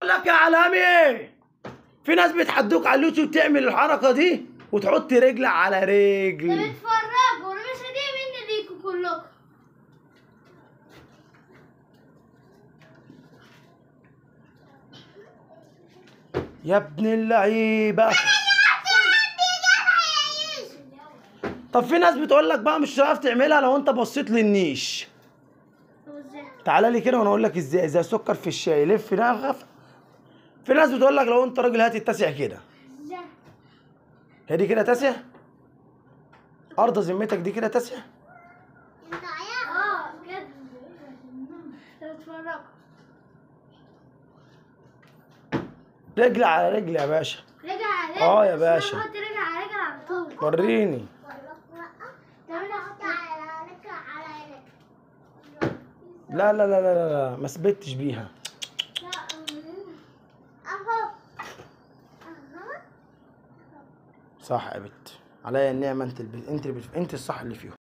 لك يا عالمي في ناس بيتحدوك على اليوتيوب تعمل الحركه دي وتحط رجل على ده رجل بتفرجوا انا مش هديه مني ليكوا كلكم يا ابن اللعيبه طب في ناس بتقول لك بقى مش هتعرف تعملها لو انت بصيت للنيش طب ازاي تعالى لي كده وانا اقول لك ازاي زي السكر في الشاي لف نغف في ناس بتقول لك لو انت راجل هات التاسع كده ازاي هي دي كده تاسع ارض ذمتك دي كده تاسع انت عيال اه كده ده بتفرجوا رجل على رجل يا باشا رجع على اه يا بس أنا باشا. بحط رجع على رجع على طول وريني طب انا احط على رجع على رجع لا لا لا لا لا, لا. ما ثبتش بيها لا اهو اهو صح يا بت عليا النعمه انت الب... انت اللي بت... انت الصح اللي فيهم